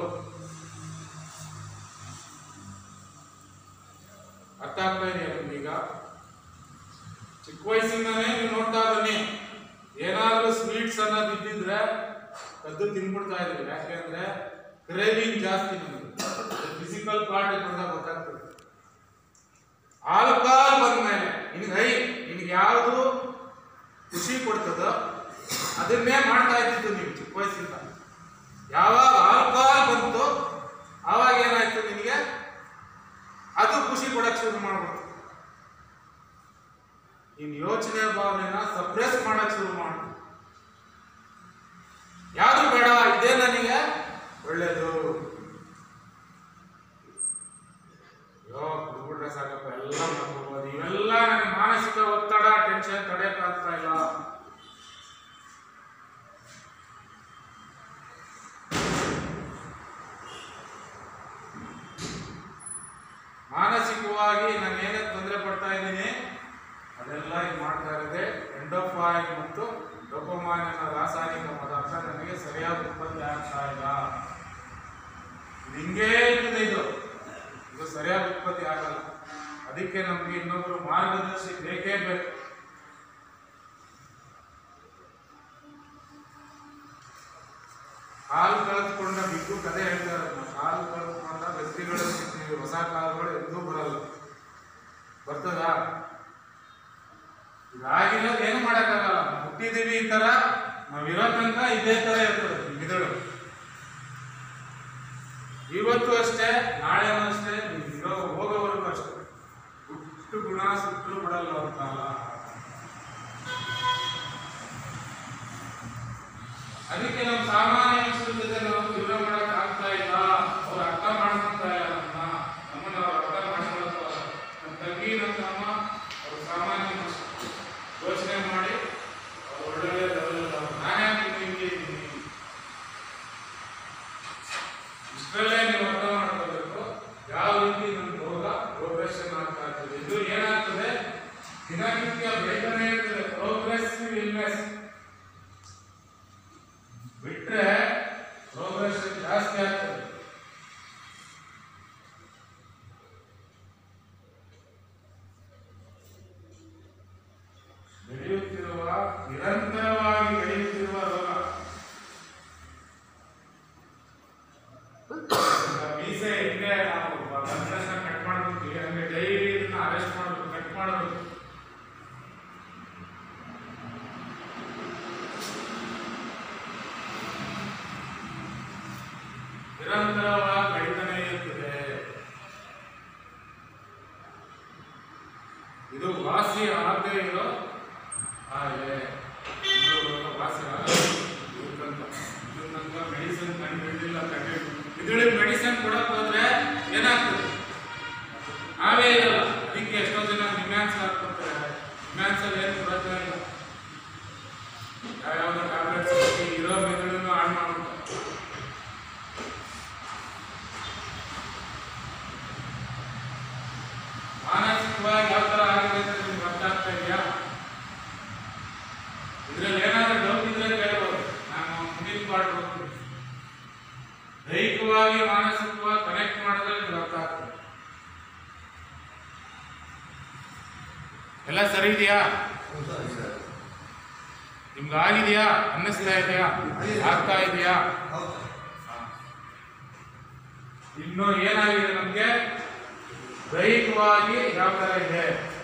ಅರ್ಥ ಆಗ್ತಾ ಇದೆಯಾ ನಿಮ್ಗೀಗ ಚಿಕ್ಕ ವಯಸ್ಸಿಂದಾನೇ ನೀವು ನೋಡ್ತಾ ಬನ್ನಿ ಏನಾದ್ರೂ ಸ್ವೀಟ್ಸ್ ಅನ್ನೋದು ಇದ್ದಿದ್ರೆ ಕದ್ದು ತಿನ್ಬಿಡ್ತಾ ಇದ್ವಿ ಯಾಕೆಂದ್ರೆ ಕ್ರೇವಿಂಗ್ ಜಾಸ್ತಿ ನಮಗೆ ಫಿಸಿಕಲ್ ಪಾರ್ಟ್ ನೋಡಿದಾಗ ಗೊತ್ತಾಗ್ತದೆ ಆಲ್ಕೋಹಾಲ್ ಬಂದ್ಮೇಲೆ ನಿನಗೆ ಹೈ ನಿನಗೆ ಯಾವುದು ಖುಷಿ ಕೊಡ್ತದೋ ಅದನ್ನೇ ಮಾಡ್ತಾ ಇದ್ದಿದ್ದು ನೀವು ಚಿಕ್ಕ ವಯಸ್ಸಿಂದ ಯಾವಾಗ ಆಲ್ಕೋಹಾಲ್ ಬಂತು ಆವಾಗ ಏನಾಯ್ತು ನಿನಗೆ ಅದು ಖುಷಿ ಕೊಡಕ್ ಶುರು ಮಾಡ್ಬಿಡ್ತು ನಿನ್ ಯೋಚನೆ ಭಾವನೆನ ಸಪ್ರೆಸ್ ಮಾಡಕ್ ಶುರು ಮಾಡು ಯಾವುದು ಬೇಡ ಇದೇ ನನಗೆ ಒಳ್ಳೇದು ಅಯ್ಯೋ ಕುಡ್ಬಿಟ್ರೆ ಸಾಕಪ್ಪ ಎಲ್ಲ ಮಾಡ್ಕೊಬೋದು ಇವೆಲ್ಲ ನನಗೆ ಮಾನಸಿಕ ಒತ್ತಡ ಟೆನ್ಷನ್ ತಡೆಯಕ್ಕಾಗ್ತಾ ಇಲ್ಲ ಮಾನಸಿಕವಾಗಿ ನಾನು ಏನೇ ತೊಂದರೆ ಪಡ್ತಾ ಇದ್ದೀನಿ ಅದೆಲ್ಲ ಇದು ಮಾಡ್ತಾ ಇರೋದೆ ಎಂಡೋಫಾಯಿನ್ ಮತ್ತು ಡೊಪಮಾಯಿನ್ ಅನ್ನೋ ರಾಸಾಯನಿಕ ಪದಾರ್ಥ ನನಗೆ ಸರಿಯಾದ ಉತ್ಪತ್ತಿ ಆಗ್ತಾ ಇಲ್ಲ ಇದು ಹಿಂಗೇ ಇರ್ತದೆ ಇದು ಇದು ಸರಿಯಾದ ಉತ್ಪತ್ತಿ ಆಗಲ್ಲ ಅದಕ್ಕೆ ನಮಗೆ ಇನ್ನೊಬ್ರು ಮಾರ್ಗದರ್ಶಿ ಬೇಕೇ ಬೇಕು ಹಾಲು ಕಳೆದುಕೊಂಡ ಬಿದ್ದು ಕತೆ ಹೇಳ್ತಾರೆ ಹಾಲು ಕಳೆದುಕೊಂಡ ವ್ಯಕ್ತಿಗಳು ಸಿಗ್ತೀವಿ ಹೊಸ ಕಾಲಗಳು ಎಂದೂ ಬರಲ್ಲ ಬರ್ತದಾ ಇದಾಗಿರೋದು ಏನು ಮಾಡೋಕ್ಕಾಗಲ್ಲ ನಾವು ಹುಟ್ಟಿದೀವಿ ಈ ತರ ನಾವಿರೋ ತನಕ ಇದೇ ತರ ಇರ್ತದೆ ಈ ಮಿದುಳು ಇವತ್ತು ಅಷ್ಟೇ ನಾಳೆನೂ ಅಷ್ಟೇ ನೀವು ಇರೋ ಹೋಗೋವರೆಗೂ ಅಷ್ಟೇ ಹುಟ್ಟು ಗುಣ ಸುಟ್ಟು ಬಿಡಲ್ಲ ಅಂತ ಅಲ್ಲ ಅದಕ್ಕೆ ನಮ್ಮ ಸಾಮಾನ್ಯ ಮನುಷ್ಯರ ಜೊತೆ ನಾವು ಜೀವನ ಮಾಡಕ್ ಆಗ್ತಾ ಇಲ್ಲ ಅವ್ರು ಅರ್ಥ ಮಾಡ್ಕೊಂತ ಇಲ್ಲ ನಮ್ಮನ್ನ ನಮ್ಮನ್ನ ಅವ್ರು ಅರ್ಥ ಮಾಡ್ಕೊಳಕ್ ನಮ್ಮ ತಂಗಿ ನಮ್ಮ ತಮ್ಮ ಅವ್ರು ಸಾಮಾನ್ಯ ಮನುಷ್ಯರು ಯೋಚನೆ ಮಾಡಿ ಅವ್ರು ಒಳ್ಳೊಳ್ಳೆ ಲೆವೆಲ್ ನಾನೇ ನಿಮಗೆ ಇದ್ದೀನಿ ಇಷ್ಟರಲ್ಲೇ ನೀವು ಅರ್ಥ ಮಾಡ್ಕೋಬೇಕು ಯಾವ ರೀತಿ ನಮ್ಮ ರೋಗ ಪ್ರೋಗ್ರೆಷನ್ ಆಗ್ತಾ ಇರ್ತದೆ ಇದು ಏನಾಗ್ತದೆ ದಿನನಿತ್ಯ ಬೆಳೀತಾನೆ ಇರ್ತದೆ ಪ್ರೋಗ್ರೆಸಿವ್ ಇಲ್ನೆಸ್ ಬಿಟ್ರೆ ಪ್ರೋಗ್ರೆಷನ್ ಜಾಸ್ತಿ ಆಗ್ತದೆ ಬೆಳೆಯುತ್ತಿರುವ ನಿರಂತರವಾಗಿ ಬೆಳೆಯುತ್ತಿರುವ ರೋಗ ಮೀಸೆ ಹಿಂದೆ ನಾವು ಬಂದಷ್ಟ ಕಟ್ ಮಾಡ್ಬಿಡ್ತೀವಿ ಹಂಗೆ ಡೈಲಿ ಇದನ್ನ ಅರೆಸ್ಟ್ ಮಾಡ್ಬೇಕು ಕಟ್ ಮಾಡಬೇಕು ನಿರಂತರವಾಗಿ ಬೆಳೀತಾನೆ ಇರ್ತದೆ ಇದು ವಾಸಿ ಆಗದೆ ಇರೋ ಹಾಗೆ ಇದು ವಾಸಿ ಆಗಲ್ಲ ಇದಕ್ಕಂತ ಇದನ್ನಂತ ಮೆಡಿಸಿನ್ ಕಂಡು ಹಿಡಿದಿಲ್ಲ ಕಂಡು ಇದ್ರೊಳಗೆ ಮೆಡಿಸಿನ್ ಕೊಡಕ್ ಹೋದ್ರೆ ಏನಾಗ್ತದೆ ನಾವೇ ಇರಲ್ಲ ಅದಕ್ಕೆ ಎಷ್ಟೋ ಜನ ನಿಮ್ಯಾನ್ಸ್ ಹಾಕ್ಕೊತಾರೆ ನಿಮ್ಯಾನ್ಸ್ ಅಲ್ಲಿ ಏನು ಪ್ರಯೋಜನ ಇಲ್ಲ ಯಾವ್ಯಾವ್ದೋ ಟ್ಯಾಬ್ಲೆಟ್ಸ್ ಹಾಕಿ ಇರೋ ಮೆದುಳನ್ನು ಹಾಳು ಮಾಡ್ಬಿಡ್ತಾರೆ ಮಾನಸಿಕವಾಗಿ ಯಾವ ತರ ಆಗಿದೆ ಅಂತ ನಿಮ್ಗೆ ಅರ್ಥ ಆಗ್ತಾ ಇದೆಯಾ ಇದ್ರಲ್ಲಿ ಏನಾದ್ರೂ ಡೌಟ್ ಇದ್ರೆ ಕೇಳ್ಬೋದು ನಾನು ಮುಂದಿನ ಪಾಠ ಹೋಗ್ತೀನಿ ದೈಹಿಕವಾಗಿ ಮಾನಸಿಕವಾಗಿ ಕನೆಕ್ಟ್ ಮಾಡಿದ್ರೆ ನಿಮ್ಗೆ ಅರ್ಥ ಆಗ್ತದೆ ಎಲ್ಲ ಸರಿ ಇದೆಯಾ ನಿಮ್ಗೆ ಆಗಿದೆಯಾ ಅನ್ನಿಸ್ತಾ ಇದೆಯಾ ಆಗ್ತಾ ಇದೆಯಾ ಇನ್ನು ಏನಾಗಿದೆ ನಮ್ಗೆ ದೈಹಿಕವಾಗಿ ಯಾವ ತರ ಇದೆ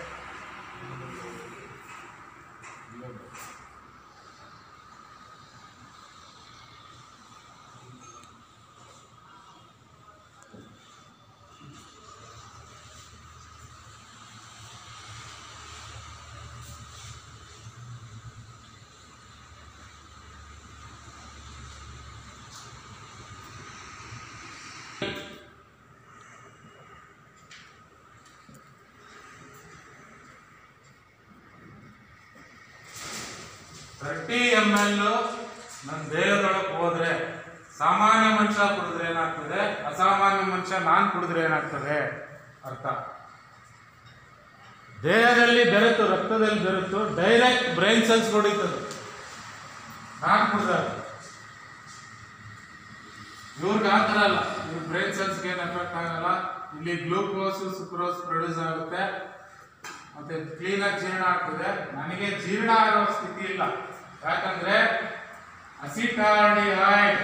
ತರ್ಟಿ ಎಮ್ ಎಲ್ ನನ್ನ ದೇಹದೊಳಗೆ ಹೋದ್ರೆ ಸಾಮಾನ್ಯ ಮನುಷ್ಯ ಕುಡಿದ್ರೆ ಏನಾಗ್ತದೆ ಅಸಾಮಾನ್ಯ ಮನುಷ್ಯ ನಾನು ಕುಡಿದ್ರೆ ಏನಾಗ್ತದೆ ಅರ್ಥ ದೇಹದಲ್ಲಿ ಬೆರೆತು ರಕ್ತದಲ್ಲಿ ಬೆರೆತು ಡೈರೆಕ್ಟ್ ಬ್ರೈನ್ ಸೆಲ್ಸ್ ಹೊಡಿತದೆ ನಾನು ಕುಡಿದ್ರೆ ಇವ್ರಿಗೆ ಆ ಥರ ಅಲ್ಲ ಇವ್ರ ಬ್ರೈನ್ ಸೆಲ್ಸ್ಗೆ ಏನು ಎಫೆಕ್ಟ್ ಆಗಲ್ಲ ಇಲ್ಲಿ ಗ್ಲೂಕೋಸ್ ಸುಕ್ರೋಸ್ ಪ್ರೊಡ್ಯೂಸ್ ಆಗುತ್ತೆ ಮತ್ತೆ ಕ್ಲೀನಾಗಿ ಜೀರ್ಣ ಆಗ್ತದೆ ನನಗೆ ಜೀರ್ಣ ಆಗೋ ಸ್ಥಿತಿ ಇಲ್ಲ ಯಾಕಂದ್ರೆ ಅಸಿಟಾರ್ಡಿಹೈಡ್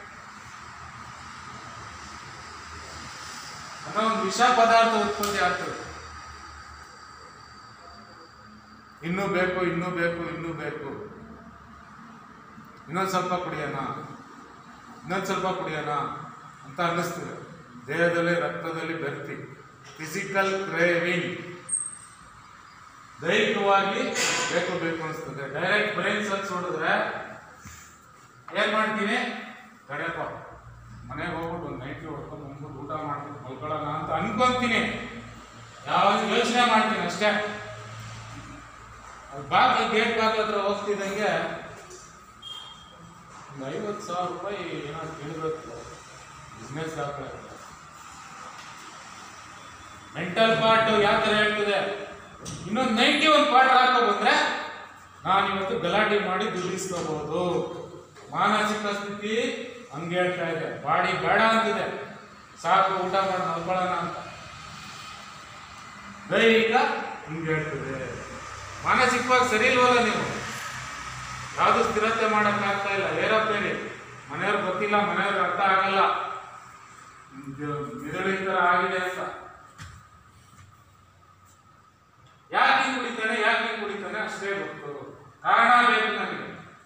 ಅನ್ನೋ ಒಂದು ವಿಷ ಪದಾರ್ಥ ಉತ್ಪತ್ತಿ ಆಗ್ತದೆ ಇನ್ನೂ ಬೇಕು ಇನ್ನೂ ಬೇಕು ಇನ್ನೂ ಬೇಕು ಇನ್ನೊಂದು ಸ್ವಲ್ಪ ಕುಡಿಯೋಣ ಇನ್ನೊಂದು ಸ್ವಲ್ಪ ಕುಡಿಯೋಣ ಅಂತ ಅನ್ನಿಸ್ತದೆ ದೇಹದಲ್ಲಿ ರಕ್ತದಲ್ಲಿ ಬೆರ್ತಿ ಫಿಸಿಕಲ್ ಕ್ರೇವಿಂಗ್ ದೈಹಿಕವಾಗಿ ಬೇಕು ಬೇಕು ಅನಿಸ್ತದೆ ಡೈರೆಕ್ಟ್ ಬ್ರೈನ್ ಸೆಲ್ಸ್ ಹೊಡೆದ್ರೆ ಏನ್ ಮಾಡ್ತೀನಿ ಕಡೆಪ ಮನೆಗೆ ಹೋಗ್ಬಿಟ್ಟು ಒಂದು ನೈಟ್ಲಿ ಹೊಡ್ಕೊಂಡು ಬಂದ್ಬಿಟ್ಟು ಊಟ ಮಾಡ್ಬಿಟ್ಟು ಮಲ್ಕೊಳ್ಳೋಣ ಅಂತ ಅನ್ಕೊಂತೀನಿ ಯಾವಾಗ ಯೋಚನೆ ಮಾಡ್ತೀನಿ ಅಷ್ಟೇ ಅದು ಬಾಗಿಲು ಗೇಟ್ ಬಾಗಿಲು ಹತ್ರ ಹೋಗ್ತಿದ್ದಂಗೆ ಒಂದು ಐವತ್ತು ಸಾವಿರ ರೂಪಾಯಿ ಏನಾದ್ರು ಕೇಳಬೇಕು ಬಿಸ್ನೆಸ್ ದಾಖಲೆ ಮೆಂಟಲ್ ಪಾರ್ಟ್ ಯಾವ ಥರ ಹೇಳ್ತದೆ ಇನ್ನೊಂದು ನೈಂಟಿ ಒಂದು ಪಾರ್ಟ್ ಹಾಕೋ ಬಂದ್ರೆ ನಾನು ಇವತ್ತು ಗಲಾಟೆ ಮಾಡಿ ದುಡ್ಡಿಸ್ಕೋಬಹುದು ಮಾನಸಿಕ ಸ್ಥಿತಿ ಹಂಗೆ ಹೇಳ್ತಾ ಇದೆ ಬಾಡಿ ಬೇಡ ಅಂತಿದೆ ಸಾಕು ಊಟ ಮಾಡಿ ಮಲ್ಕೊಳ್ಳೋಣ ಅಂತ ದೈಹಿಕ ಹಿಂಗೆ ಹೇಳ್ತದೆ ಮಾನಸಿಕವಾಗಿ ಸರಿ ಇಲ್ವಲ್ಲ ನೀವು ಯಾವುದು ಸ್ಥಿರತೆ ಮಾಡೋಕ್ಕಾಗ್ತಾ ಇಲ್ಲ ಏರೋಪ್ಲೇರಿ ಮನೆಯವ್ರಿಗೆ ಗೊತ್ತಿಲ್ಲ ಮನೆಯವ್ರಿಗೆ ಅರ್ಥ ಆಗಲ್ಲ ಇದು ಮಿದುಳು ಈ ಥರ ಆಗಿದೆ ಅಂತ ಯಾಕೆ ಹಿಂಗ್ ಕುಡಿತಾನೆ ಯಾಕೆ ಹಿಂಗ್ ಕುಡಿತಾನೆ ಅಷ್ಟೇ ಗೊತ್ತು ಕಾರಣ ಬೇಕು ನನಗೆ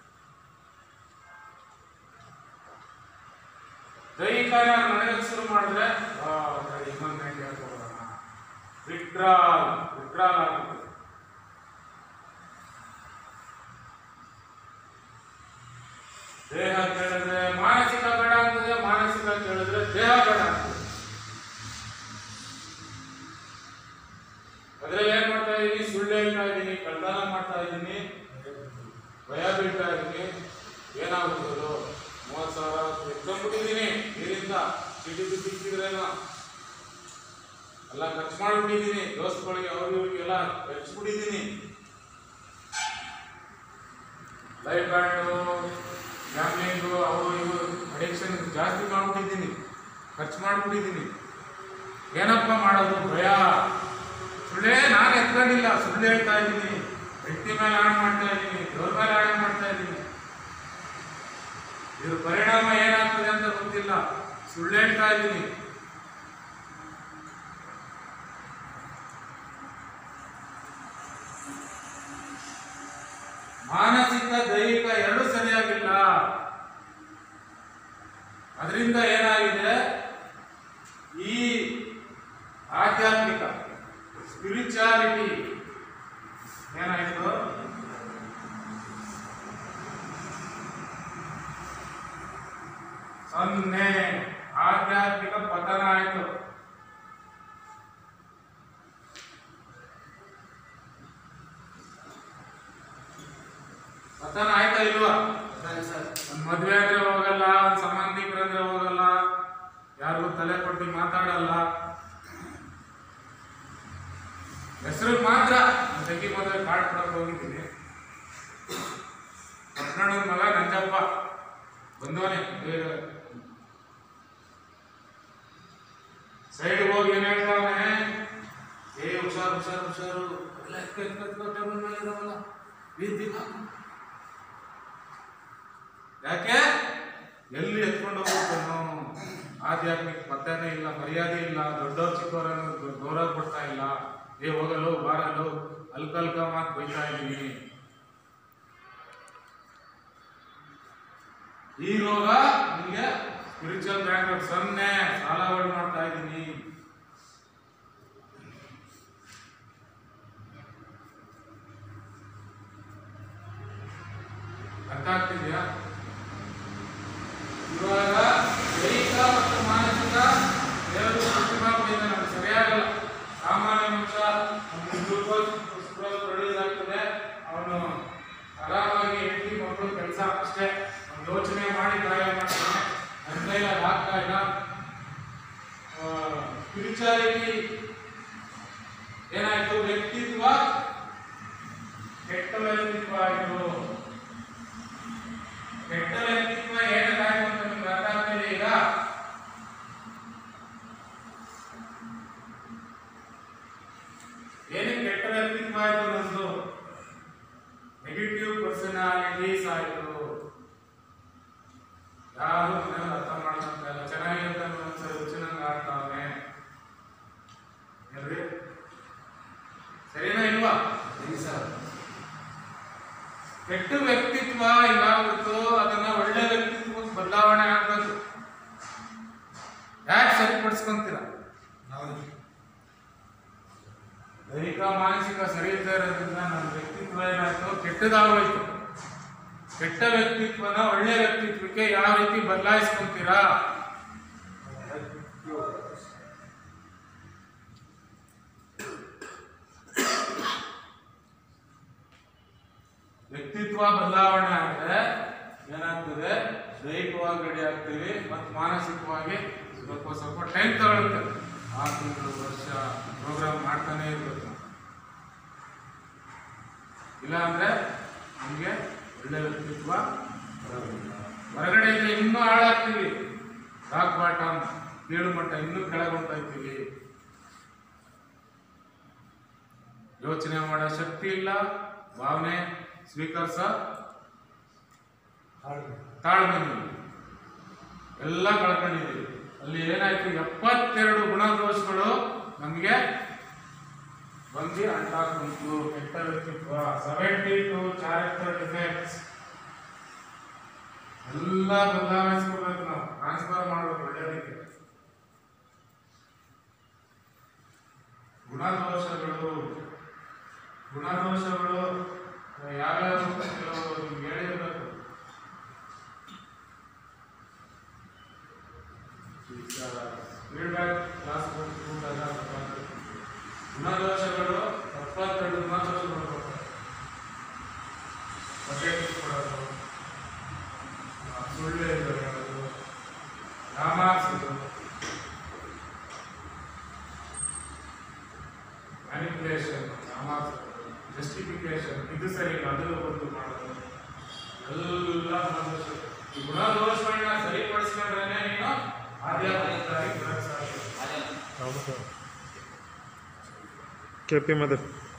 ದೈಹಿಕ ನನಗೆ ಶುರು ಮಾಡಿದ್ರೆ ಆ, ಸರಿ, ಇನ್ನೊಂದು ನೈಂಟಿ ಹಾಕೋಣ ವಿಡ್ರಾಲ್ ವಿಡ್ರಾಲ್ ಆಗುತ್ತೆ ದೇಹ ಕೇಳಿದ್ರೆ ಮಾನಸಿಕ ಬೇಡ ಅಂತದೆ ಮಾನಸಿಕ ಕೇಳಿದ್ರೆ ದೇಹ ಬೇಡ ಅಂತದೆ ಅದ್ರಲ್ಲಿ ಏನ್ ಮಾಡ್ತಾ ಇದೀನಿ ಸುಳ್ಳು ಹೇಳ್ತಾ ಇದ್ದೀನಿ ಕಳ್ತನ ಮಾಡ್ತಾ ಇದ್ದೀನಿ ಭಯ ಬೀಳ್ತಾ ಇದ್ದೀನಿ ಏನಾಗ್ಬೋದು ಮೂವತ್ತು ಸಾವಿರ ಎತ್ಕೊಂಡ್ಬಿಟ್ಟಿದ್ದೀನಿ ನೀರಿಂದ ಚೀಟಿ ಸಿಕ್ಕಿದ್ರೇನೋ ಎಲ್ಲ ಖರ್ಚು ಮಾಡಿಬಿಟ್ಟಿದ್ದೀನಿ ದೋಸ್ತಗಳಿಗೆ ಅವ್ರಿಗೆ ಇವ್ರಿಗೆಲ್ಲ ಖರ್ಚ್ಬಿಟ್ಟಿದ್ದೀನಿ ಲೈಫ್ ಬ್ಯಾಂಡು ಗ್ಯಾಮ್ಲಿಂಗು ಅವು ಇವು ಅಡಿಕ್ಷನ್ ಜಾಸ್ತಿ ಮಾಡ್ಬಿಟ್ಟಿದ್ದೀನಿ ಖರ್ಚು ಮಾಡ್ಬಿಟ್ಟಿದ್ದೀನಿ ಏನಪ್ಪ ಮಾಡೋದು ಭಯ ಸುಳ್ಳೇ ನಾನು ಎತ್ಕೊಂಡಿಲ್ಲ ಸುಳ್ಳು ಹೇಳ್ತಾ ಇದ್ದೀನಿ ವ್ಯಕ್ತಿ ಮೇಲೆ ಆಣ್ ಮಾಡ್ತಾ ಇದ್ದೀನಿ ದೇವ್ರ ಮೇಲೆ ಆಣ್ ಮಾಡ್ತಾ ಇದ್ದೀನಿ ಇದ್ರ ಪರಿಣಾಮ ಏನಾಗ್ತದೆ ಅಂತ ಗೊತ್ತಿಲ್ಲ ಸುಳ್ಳು ಹೇಳ್ತಾ ಇದ್ದೀನಿ ಮಾನಸಿಕ ದೈಹಿಕ ಎರಡು ಸರಿಯಾಗಿಲ್ಲ ಅದರಿಂದ ಏನಾಗಿದೆ ಈ ಆಧ್ಯಾತ್ಮಿಕ ಸ್ಪಿರಿಚುಯಾಲಿಟಿ ಏನಾಯಿತು ಸೊನ್ನೆ ಆಧ್ಯಾತ್ಮಿಕ ಪತನ ಆಯಿತು ಪತನ ಆಯ್ತಾ ಇಲ್ವಾ ಒಂದ್ ಮದ್ವೆ ಅಂದ್ರೆ ಹೋಗಲ್ಲ ಒಂದ್ ಸಂಬಂಧಿಕರಂದ್ರೆ ಹೋಗಲ್ಲ ಯಾರಿಗೂ ತಲೆ ಕೊಟ್ಟು ಮಾತಾಡಲ್ಲ ಹೆಸರು ಮಾತ್ರ ನನ್ನ ತಂಗಿ ಮದುವೆ ಕಾರ್ಡ್ ಕೊಡಕ್ ಹೋಗಿದ್ದೀನಿ ಪಟ್ನಾಡದ ಮಗ ನಂಜಪ್ಪ ಬಂದವನೇ ಸೈಡ್ ಹೋಗಿ ಏನ್ ಹೇಳ್ತಾವನೆ ಏ ಹುಷಾರು ಹುಷಾರು ಹುಷಾರು ಎಲ್ಲ ಎತ್ಕ ಎತ್ಕ ಎತ್ಕ ಟೇಬಲ್ ಮೇಲೆ ಇದಾವಲ್ಲ ಬೀದ್ ಬೀದ್ ಹಾಕು. ಯಾಕೆ ಎಲ್ಲಿ ಎತ್ಕೊಂಡು ಹೋಗ್ತಾನೋ ಆಧ್ಯಾತ್ಮಿಕ ಪತ್ತನೇ ಇಲ್ಲ ಮರ್ಯಾದೆ ಇಲ್ಲ ದೊಡ್ಡವ್ರ ಚಿಕ್ಕವರನ್ನು ಗೌ- ಗೌರವ ಕೊಡ್ತಾ ಇಲ್ಲ ಏ ಹೋಗಲು ಬಾರಲು ಅಲ್ಕಲ್ಕ ಮಾತು ಬೈತಾ ಇದ್ದೀನಿ ಈ ರೋಗ ನಿಮಗೆ ಸ್ಪಿರಿಚುವಲ್ ಬ್ಯಾಂಕ್ ಸೊನ್ನೆ ಸಾಲಗಳು ಮಾಡ್ತಾ ಇದ್ದೀನಿ ಅರ್ಥ ಆಗ್ತಿದ್ಯಾ ಇವಾಗ ದೈಹಿಕ ಮತ್ತು ಮಾನಸಿಕ ಎರಡು ಸೃಷ್ಟಿಮಾಡ್ಬಿಟ್ಟಿದೆ ನಮ್ಗೆ ಸರಿಯಾಗಲ್ಲ ಸಾಮಾನ್ಯ ಮನುಷ್ಯ ಒಂದು ಗ್ಲೂಕೋಸ್ ಪ್ರೊಡ್ಯೂಸ್ ಆಗ್ತದೆ ಅವನು ಆರಾಮಾಗಿ ಹೆಂಡತಿ ಮಕ್ಕಳು ಕೆಲಸ ಅಷ್ಟೇ ಅವ್ನು ಯೋಚನೆ ಮಾಡಿ ಗಾಯ ಮಾಡ್ತಾನೆ ನನ್ನ ಕೈಲಿ ಅದು ಆಗ್ತಾ ಇಲ್ಲ ಸ್ಪಿರಿಚುಯಾಲಿಟಿ ಏನಾಯ್ತು ವ್ಯಕ್ತಿತ್ವ ಕೆಟ್ಟ ವ್ಯಕ್ತಿತ್ವ ಆಯಿತು ಕೆಟ್ಟ ವ್ಯಕ್ತಿತ್ವ ಏನಕ್ಕಾಯ್ತು ಅಂತ ನಿಮ್ಗೆ ಅರ್ಥ ಆಗ್ತಿದೆ ಈಗ ಪೀಸ್ ಆಯ್ತು ಯಾರು ಮನೆಯವ್ರು ಅರ್ಥ ಮಾಡ್ಕೊಂತ ಚೆನ್ನಾಗಿ ಅಂತ ಒಂದ್ಸರಿ ಹುಚ್ಚಿನಂಗೆ ಆಡ್ತಾವನೆ ಏನ್ರಿ ಸರಿನಾ ಇಲ್ವಾ ಕೆಟ್ಟ ವ್ಯಕ್ತಿತ್ವ ಏನಾಗುತ್ತೋ ಅದನ್ನ ಒಳ್ಳೆ ವ್ಯಕ್ತಿತ್ವಕ್ಕೆ ಬದಲಾವಣೆ ಆಗ್ಬೇಕು ಯಾಕೆ ಸರಿಪಡಿಸ್ಕೊಂತೀರ ದೈಹಿಕ ಮಾನಸಿಕ ಸರಿ ಇಲ್ಲದೆ ಇರೋದ್ರಿಂದ ನನ್ನ ವ್ಯಕ್ತಿತ್ವ ಏನಾಯ್ತು ಕೆಟ್ಟದಾಗೋಯ್ತು ಕೆಟ್ಟ ವ್ಯಕ್ತಿತ್ವನ ಒಳ್ಳೆ ವ್ಯಕ್ತಿತ್ವಕ್ಕೆ ಯಾವ ರೀತಿ ಬದಲಾಯಿಸ್ಕೊಂತೀರಾ ವ್ಯಕ್ತಿತ್ವ ಬದಲಾವಣೆ ಆದ್ರೆ ಏನಾಗ್ತದೆ ದೈಹಿಕವಾಗಿ ರೆಡಿ ಆಗ್ತೀವಿ ಮತ್ತು ಮಾನಸಿಕವಾಗಿ ಸ್ವಲ್ಪ ಸ್ವಲ್ಪ ಟೈಮ್ ತಗೊಳುತ್ತೆ ಆರು ತಿಂಗಳು ವರ್ಷ ಪ್ರೋಗ್ರಾಮ್ ಮಾಡ್ತಾನೆ ಇರ್ಬೇಕು ನಾವು. ಇಲ್ಲ ಅಂದ್ರೆ ನಮಗೆ ಒಳ್ಳೆ ವ್ಯಕ್ತಿತ್ವ ಬರೋದಿಲ್ಲ ಹೊರಗಡೆಯಿಂದ ಇನ್ನೂ ಹಾಳಾಗ್ತೀವಿ ರಾಕ್ ಬಾಟಮ್ ಕೀಳು ಮಟ್ಟ ಇನ್ನೂ ಕೆಳಗೆ ಹೊಂಟೋಗ್ತೀವಿ ಯೋಚನೆ ಮಾಡೋ ಶಕ್ತಿ ಇಲ್ಲ ಭಾವನೆ ಸ್ವೀಕರಿಸ ತಾಳ್ಮೆ ಇಲ್ಲ. ಎಲ್ಲ ಕಳ್ಕೊಂಡಿದ್ದೀವಿ ಅಲ್ಲಿ ಏನಾಯ್ತು ಎಪ್ಪತ್ತೆರಡು ಗುಣದೋಷಗಳು ನಮಗೆ ಬಂದು ಅಂಟಾಕುಂಟು ಕೆಟ್ಟ ವ್ಯಕ್ತಿತ್ವ ಸೆವೆಂಟಿ ಟು ಕ್ಯಾರೆಕ್ಟರ್ ಡಿಫೆಕ್ಟ್ಸ್ ಎಲ್ಲ ಬದಲಾಯಿಸ್ಕೋಬೇಕು ನಾವು ಟ್ರಾನ್ಸ್ಫರ್ ಮಾಡಬೇಕು ಒಳ್ಳೆಯದಕ್ಕೆ ಗುಣದೋಷಗಳು ಗುಣದೋಷಗಳು ಯಾವ್ಯಾವ ಕೆಲವು ನಿಮ್ಗೆ ಹೇಳಿರ್ಬೇಕು ಫೀಡ್ಬ್ಯಾಕ್ ಕ್ಲಾಸ್ ಕೂತಾಗ ಗುಣದೋಷಗಳು ಎಪ್ಪತ್ತೆರಡು ಗುಣದೋಷಗಳು ಬರ್ತಾರೆ ಹೊಟ್ಟೆ ಕಿತ್ಕೊಳ್ಳೋದು ಆ, ಸುಳ್ಳು ಹೇಳೋದು ಯಾಮಾರಿಸೋದು ಮ್ಯಾನಿಪುಲೇಷನ್ ಯಾಮಾರಿಸೋದು ಜಸ್ಟಿಫಿಕೇಶನ್ ಇದು ಸರಿ ಇಲ್ಲ, ಅದು ಒಂದು ಮಾಡೋದು ಎಲ್ಲ ಗುಣದೋಷ ಈ ಗುಣದೋಷಗಳನ್ನ ಸರಿಪಡಿಸ್ಕೊಂಡ್ರೆ ನೀನು ಆಧ್ಯಾತ್ಮಿಕವಾಗಿ ಬರಕ್ ಸಾಧ್ಯ ಕೆ ಪಿ ಮದರ್